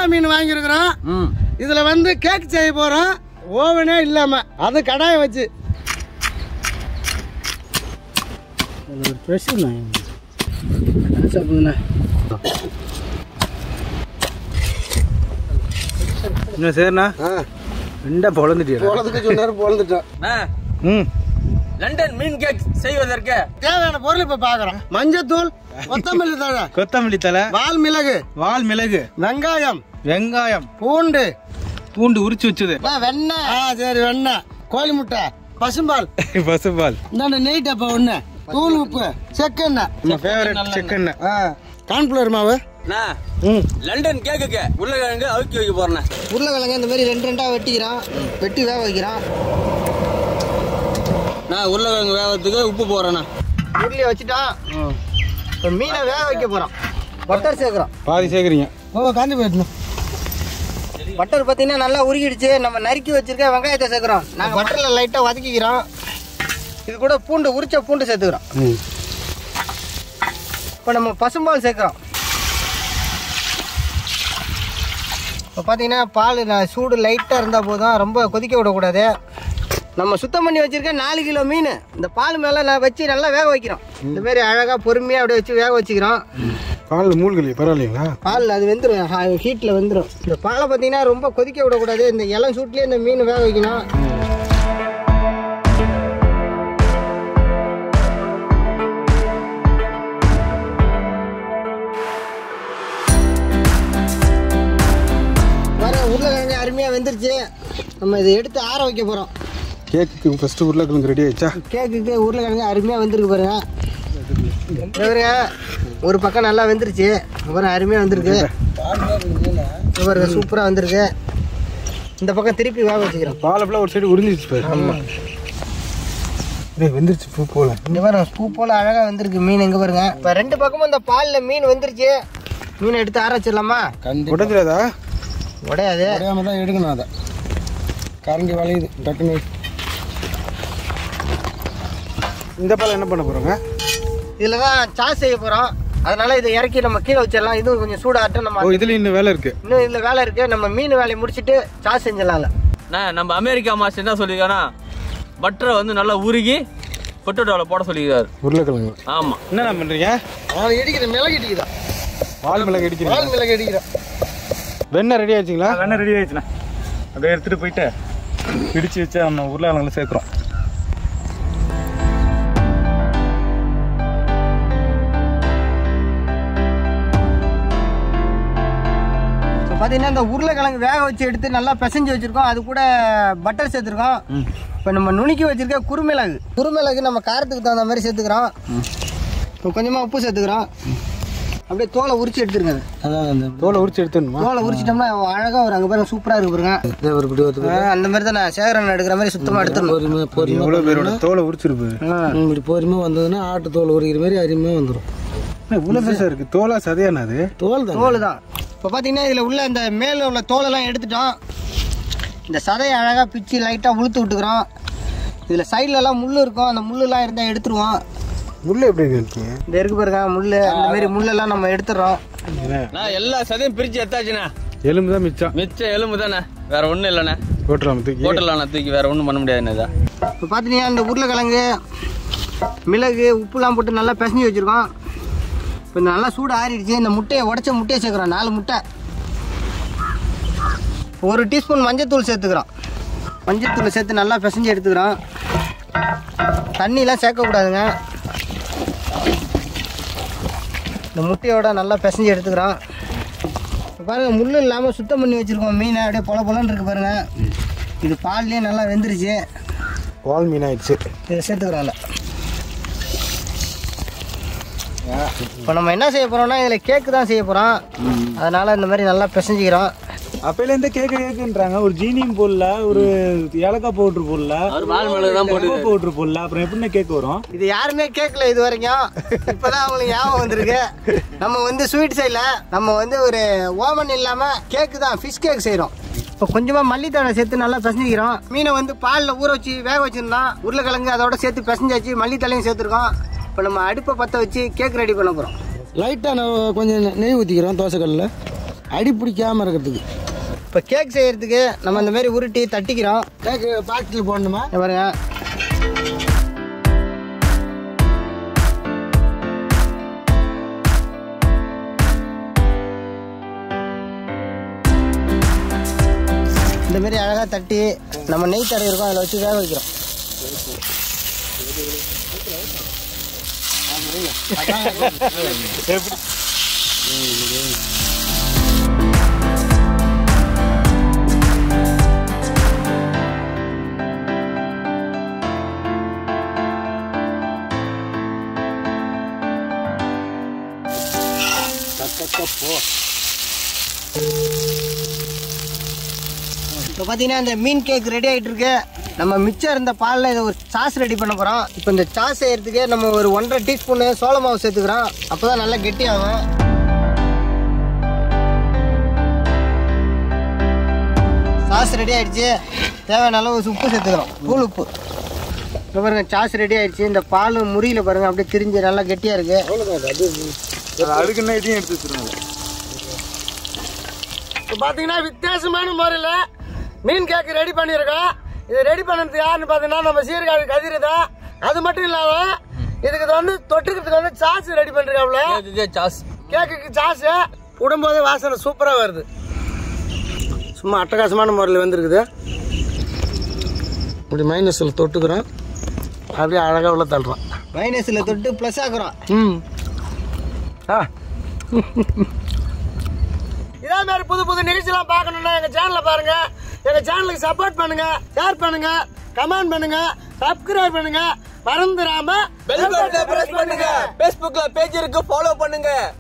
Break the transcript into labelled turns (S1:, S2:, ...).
S1: மீன் வாங்கியிருக்கிறோம்
S2: ம்
S1: இதுல வந்து கேக் செய்ய போறோம் ஓவனே இல்லாம அது கடாயை வச்சு ஒரு ப்ரெஷர்ண்ணா
S3: என்ன சரிண்ணா ரெண்டா பொழந்துட்டியா
S1: பொழுதுக்கு சொன்னாரு பொழுதுட்டோம்
S2: அண்ணா,
S3: ம்
S2: லண்டன் மீன் கேக் செய்வதற்கு
S1: தேவையான பொருள் இப்ப பாக்குறோம் மஞ்சத்தூள் கொத்தமல்லி தழை
S3: கொத்தமல்லி தலை
S1: வால் மிளகு
S3: வால் மிளகு
S1: வெங்காயம்
S3: வெங்காயம்
S1: பூண்டு
S3: பூண்டு உரிச்சு வச்சது
S1: வெண்ணெய் ஆ சரி வெண்ணெய் கோழி முட்டை பசும்பால்
S3: பசுபால்
S1: இந்தாண்ட நெய் டப்பா ஒண்ணு தூள் உப்பு செக்கெண்ணெய்
S3: நம்ம ஃபேவரட் சிக்கன்
S1: ஆ கார்ன்ஃபிளவர் மாவு
S2: அண்ணா,
S1: ம்
S2: லண்டன் கேக்குக்கு உருளைக்கிழங்கு அவுக்கி வைக்க போறேன்
S1: உருளைக்கிழங்கு இந்த மாதிரி ரெண்டு ரெண்டா வெட்டிக்கிறான் வெட்டி வேக வைக்கிறான்
S2: நான் உருளைக்கிழங்கு வேகத்துக்கு உப்பு போறேண்ணா
S1: உருளையை வச்சுட்டான் இப்போ மீனை வேக வைக்க போறோம் பட்டர் சேர்க்குறோம்
S3: பாதி சேர்க்குறீங்க
S1: ஓ காந்தி போயிடணும் பட்டர் பார்த்தீங்கன்னா நல்லா உருகிடுச்சு நம்ம நறுக்கி வச்சிருக்க வெங்காயத்தை சேர்க்குறோம் நாங்கள் பட்டரில் லைட்டாக வதக்கிக்கிறோம் இது கூட பூண்டு உரிச்ச பூண்டு சேர்த்துக்கிறோம் இப்போ நம்ம பசும்பால் சேர்க்குறோம் இப்போ பார்த்தீங்கன்னா பால் நான் சூடு லைட்டாக இருந்தால் போதும் ரொம்ப கொதிக்க விடக்கூடாது நம்ம சுத்தம் பண்ணி வச்சிருக்க நாலு கிலோ மீன் இந்த பால் மேலே நான் வச்சு நல்லா வேக வைக்கிறோம் இந்த மாதிரி அழகாக பொறுமையாக அப்படியே வச்சு வேக வச்சுக்கிறோம்
S3: பால் மூழ்கலி பரவாயில்லைங்களா
S1: பால் அது வெந்துடும் ஹீட்டில் வெந்துடும் இந்த பாலை பார்த்தீங்கன்னா ரொம்ப கொதிக்க விடக்கூடாது இந்த இளம் சூட்லேயே இந்த மீன் வேக வைக்கணும் வர உருளைக்கிழங்கு அருமையாக வெந்துருச்சு நம்ம இதை எடுத்து ஆற வைக்க போகிறோம்
S3: கேக்கு ஃபர்ஸ்ட் உருளைக்கிழங்கு ரெடி ஆயிடுச்சா
S1: கேக்குக்கு உருளைக்கிழங்கு அருமையாக வெந்திருக்கு பாருங்க இந்த பாருங்க ஒரு பக்கம் நல்லா வெந்துருச்சு அப்புறம் அருமையாக வந்திருக்கு இந்த பாருங்க சூப்பராக வந்திருக்கு இந்த பக்கம் திருப்பி வேக வச்சுக்கிறோம்
S3: பால் அப்படியே ஒரு சைடு உறிஞ்சிச்சு பாரு டேய் வெந்துருச்சு பூ போல
S1: இந்த பாருங்க பூ போல அழகாக வந்திருக்கு மீன் எங்கே பாருங்க இப்போ ரெண்டு பக்கமும் இந்த பாலில் மீன் வெந்துருச்சு மீனை எடுத்து ஆற வச்சிடலாமா
S3: உடஞ்சிடாதா
S1: உடையாது
S3: உடையாம தான் எடுக்கணும் அதை கரண்டி வளையுது டக்குன்னு இந்த பால் என்ன பண்ண போறோங்க
S1: இதில் தான் சாஸ் செய்ய போகிறோம் அதனால இதை இறக்கி நம்ம கீழே வச்சிடலாம் இதுவும் கொஞ்சம் சூடாகட்டும் நம்ம
S3: ஓ இதுல இன்னும் வேலை இருக்கு
S1: இன்னும் இதில் வேலை இருக்கு நம்ம மீன் வேலையை முடிச்சிட்டு சாஸ் செஞ்சிடலாம்ல
S2: அண்ணா, நம்ம அமெரிக்கா மாஸ்டர் என்ன சொல்லியிருக்கானா பட்டரை வந்து நல்லா உருகி பொட்டோட்டோவில் போட சொல்லியிருக்காரு
S3: உருளைக்கிழங்கு
S2: ஆமாம்
S3: என்னண்ணா பண்றீங்க
S1: அவன் இடிக்கிற மிளகு இடிக்கிறான்
S3: பால் மிளகு அடிக்கிறீங்க
S1: பால் மிளகு இடிக்கிறான்
S3: வெண்ணெய் ரெடி ஆச்சுங்களா
S4: வெண்ணெய் ரெடி ஆயிடுச்சுண்ணா அப்படியே எடுத்துட்டு போயிட்டு பிடிச்சு வச்சு நம்ம உருளைக்கிழங்குல சேர்க்குறோம்
S1: இப்போ பார்த்தீங்கன்னா இந்த உருளைக்கிழங்கு வேக வச்சு எடுத்து நல்லா பிசைஞ்சு வச்சிருக்கோம் அது கூட பட்டர் சேர்த்துருக்கோம் இப்போ நம்ம நுணுக்கி வச்சிருக்க குருமிளகு குருமிளகு நம்ம காரத்துக்கு தகுந்த மாதிரி சேர்த்துக்கிறோம் இப்போ கொஞ்சமாக உப்பு சேர்த்துக்கிறோம் அப்படியே தோலை உரிச்சு எடுத்துருங்க அது.
S3: அதான் அந்த தோலை உரிச்சு எடுத்துடணுமா
S1: தோலை உரிச்சிட்டோம்னா அழகாக ஒரு அங்கே பாருங்க சூப்பராக இருக்கு பாருங்க ஆ, அந்த மாதிரி தான் நான் சேகரன் எடுக்கிற மாதிரி சுத்தமாக எடுத்துடணும்
S3: எவ்வளோ பேரோட தோலை உரிச்சிருப்பு
S1: ஆ.
S5: இப்படி பொறுமையாக வந்ததுன்னா ஆட்டு தோல் உரிக்கிற மாதிரி அருமையாக வந்துடும்
S3: இவ்வளோ பெருசா இருக்கு தோலா சதையானா அது
S5: தோல் தான்
S1: தோல் தான் இப்போ பார்த்தீங்கன்னா இதில் உள்ள அந்த மேலே உள்ள தோலெல்லாம் எடுத்துட்டோம் இந்த சதையை அழகாக பிச்சு லைட்டாக உளுத்து விட்டுக்கிறோம் இதில் சைட்லலாம் முள் இருக்கும் அந்த முள்ளெல்லாம் இருந்தால் எடுத்துருவோம்
S3: முள்ளு எப்படி இருக்கீங்க
S1: இந்த இருக்கு பாருங்க முள் அந்த மாதிரி முள்ளெல்லாம் நம்ம எடுத்துடுறோம்
S2: நான் எல்லா சதையும் பிரித்து எடுத்தாச்சுண்ணா
S3: எலும்பு தான் மிச்சம்
S2: மிச்சம் எலும்பு தானே வேற ஒன்றும் இல்லைண்ணே
S3: போட்டுலாம் தூக்கி
S2: போட்டுடலாம் தூக்கி வேற ஒன்றும் பண்ண முடியாதுண்ணே இதை
S1: இப்போ பார்த்தீங்கன்னா இந்த உருளைக்கிழங்கு மிளகு உப்புலாம் போட்டு நல்லா பிசைஞ்சு வச்சுருக்கோம் இப்போ இந்த நல்லா சூடு ஆறிடுச்சு இந்த முட்டையை உடச்ச முட்டையை சேர்க்குறோம் நாலு முட்டை ஒரு டீஸ்பூன் மஞ்சத்தூள் சேர்த்துக்கிறோம் மஞ்சத்தூள் சேர்த்து நல்லா பிசைஞ்சு எடுத்துக்கிறோம் தண்ணிலாம் சேர்க்கக்கூடாதுங்க இந்த முட்டையோட நல்லா பிசைஞ்சு எடுத்துக்கிறோம் இப்போ பாருங்க முள் இல்லாமல் சுத்தம் பண்ணி வச்சுருக்கோம் மீனை அப்படியே பொல பொலன்னு இருக்கு பாருங்க இது பால்லேயே நல்லா வெந்துருச்சு
S3: பால் மீன் ஆயிடுச்சு
S1: இதை சேர்த்துக்கிறோம்ல இப்போ நம்ம என்ன செய்ய போறோம்னா இதில் கேக்கு தான் செய்ய போகிறோம் அதனால இந்த மாதிரி நல்லா பிசைஞ்சிக்கிறோம்
S4: அப்பையிலேருந்தே கேட்க கேக்குன்றாங்க ஒரு ஜீனியும் போடல ஒரு ஏலக்காய் பவுடர் போடல
S2: அவர் பால் மிளகு தான் போட்டு
S4: பவுடர் போடல அப்புறம் எப்படின்னா கேக் வரும்
S1: இது யாருமே கேட்கல இது வரைக்கும் இப்போதான் அவங்களுக்கு ஞாபகம் வந்திருக்கு நம்ம வந்து ஸ்வீட் சைடில் நம்ம வந்து ஒரு ஓவன் இல்லாமல் கேக்கு தான் ஃபிஷ் கேக் செய்கிறோம் இப்போ கொஞ்சமாக மல்லித்தழை சேர்த்து நல்லா பிசைஞ்சிக்கிறோம் மீனை வந்து பாலில் ஊற வச்சு வேக வச்சிருந்தோம் உருளைக்கிழங்கு அதோட சேர்த்து பிசைஞ்சாச்சு மல்லித்தலையும் சேர்த்துருக்கோம் இப்போ நம்ம அடுப்பை பற்ற வச்சு கேக் ரெடி பண்ண போகிறோம்
S5: லைட்டாக நான் கொஞ்சம் நெய் ஊற்றிக்கிறோம் தோசைக்கல்லில் அடி பிடிக்காம இருக்கிறதுக்கு
S1: இப்போ கேக் செய்யறதுக்கு நம்ம இந்த மாதிரி உருட்டி தட்டிக்கிறோம்
S5: கேக்கு பாக்கெட்டில் போடணுமா
S1: இங்க பாருங்க இந்த மாதிரி அழகாக தட்டி நம்ம நெய் தடவை இருக்கோம் அதில் வச்சு வேக வைக்கிறோம் இப்போ பார்த்தீங்கன்னா இந்த மீன் கேக் ரெடி ஆகிட்டு இருக்கு நம்ம மிச்சம் இருந்த பாலில் இதை ஒரு சாஸ் ரெடி பண்ண போகிறோம் இப்போ இந்த சாஸ் செய்யறதுக்கு நம்ம ஒரு ஒன்றரை டீஸ்பூனு சோள மாவு சேர்த்துக்கிறோம் அப்போ தான் நல்லா கெட்டியாகும் சாஸ் ரெடி ஆயிடுச்சு தேவையான அளவு உப்பு சேர்த்துக்கிறோம் தூள் உப்பு இப்போ பாருங்க சாஸ் ரெடி ஆயிடுச்சு இந்த பால் முறியில பாருங்க அப்படியே திரிஞ்சு நல்லா கெட்டியாக இருக்கு
S4: அதுக்குன்னு இதையும் எடுத்து வச்சிருவாங்க
S5: இப்போ பார்த்தீங்கன்னா வித்தியாசமான முறையில் மீன் கேக்கு ரெடி பண்ணியிருக்கோம் இது ரெடி பண்ணது யாருன்னு பார்த்தீங்கன்னா நம்ம சீர்காழி கதிர் தான் அது மட்டும் இல்லாம இதுக்கு இது வந்து தொட்டுக்கிறதுக்கு வந்து சாஸ் ரெடி பண்ணிருக்காப்ல
S2: கேக்குக்கே சாஸ்
S5: கேக்குக்கு சாஸ் விடும்போது வாசனை சூப்பராக வருது சும்மா அட்டகாசமான முறையில் வந்திருக்குது இப்படி மைனஸில் தொட்டுக்கிறோம் அப்படியே அழகாக உள்ள தள்ளுறோம்
S1: மைனஸில் தொட்டு ப்ளஸ் ஆக்குறோம்
S5: ம் ஆ இதே மாதிரி புது புது நிகழ்ச்சிலாம் பார்க்கணும்னா எங்க சேனலை பாருங்க எங்க சேனலுக்கு சப்போர்ட் பண்ணுங்க ஷேர் பண்ணுங்க கமெண்ட் பண்ணுங்க சப்ஸ்கிரைப் பண்ணுங்க மறந்துடாம
S2: பெல் பட்டனை பிரஸ் பண்ணுங்க Facebookல பேஜ் இருக்கு ஃபாலோ பண்ணுங்க